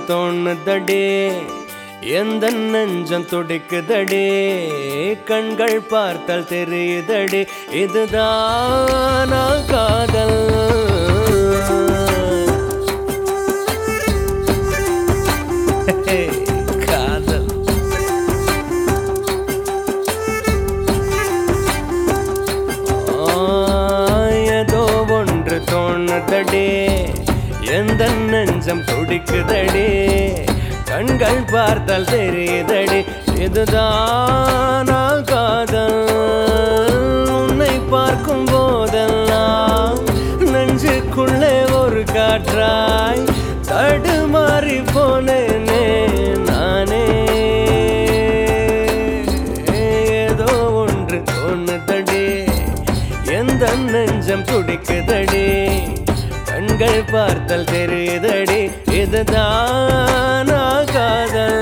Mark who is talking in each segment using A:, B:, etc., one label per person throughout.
A: தோணுதடே எந்த நெஞ்சம் துடிக்குதடே கண்கள் பார்த்தால் தெரியுதடே இதுதானா காதல் காதல் ஆ, ஏதோ ஒன்று தோணுதடே எந்த நெஞ்சம் துடிக்குதடே கண்கள் பார்த்தால் தெரியுதடே இதுதானா காதல் உன்னை பார்க்கும் போதெல்லாம் நெஞ்சுக்குள்ளே ஒரு காற்றாய் தடுமாறி போனேனே நானே ஏதோ ஒன்று தோணுதடே எந்த நெஞ்சம் துடிக்குதடே கண்கள் பார்த்தல் தெரியுதடி இதுதானா காதல்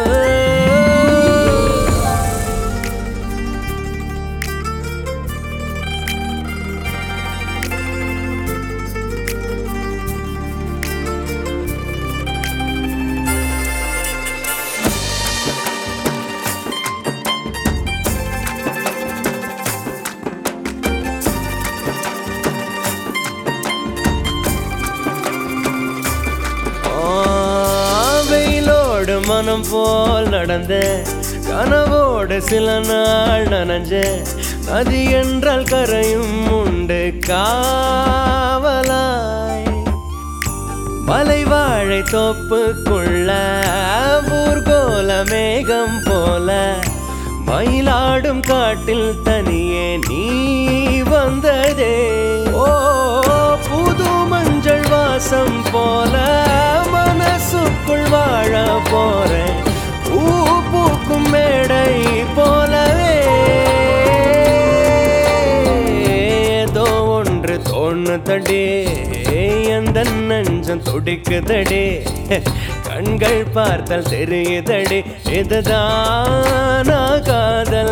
A: வெயிலோடு மனம் போல் நடந்த கனவோடு சில நாள் நனைஞ்ச நதி என்றால் கரையும் உண்டு காவலாய் மலை வாழை தோப்புக்குள்ள ஊர்கோல மேகம் போல மயிலாடும் காட்டில் தனியே நீ வந்ததே ஓ புது மஞ்சள் வாசம் போல மனசுக்குள் வாழ போறேன் பூ பூக்கும் மேடை போலவே ஏதோ ஒன்று தோணுதடே எந்த நெஞ்சம் துடிக்குதடே கண்கள் பார்த்தல் தெரியுதடி இதுதானா காதல்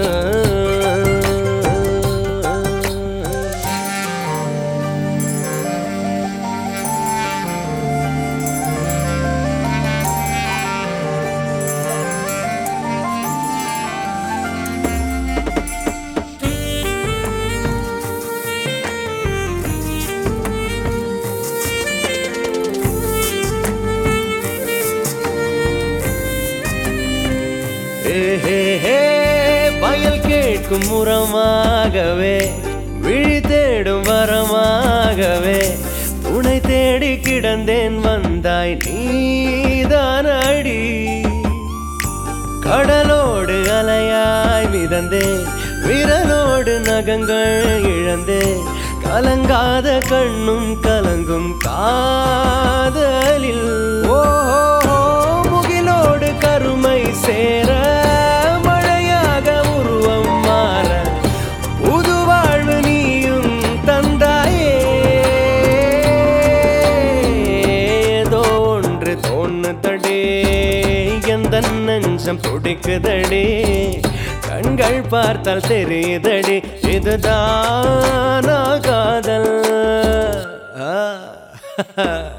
A: ஏஹே, வயல் கேட்கும் முறமாகவே விழி தேடும் வரமாகவே துணை தேடி கிடந்தேன் வந்தாய் நீதானடி கடலோடு அலையாய் மிதந்தேன் விரலோடு நகங்கள் இழந்தேன் கலங்காத கண்ணும் கலங்கும் காதலில் ஓ முகிலோடு கருமை சேர மழையாக உருவம் மாற புது வாழ்வு நீயும் தந்தாயே ஏதோ ஒன்று தோணுதடே எந்த நெஞ்சம் துடிக்குதடே கண்கள் பார்த்தால் தெரியுதடி இதுதானா காதல் ஆ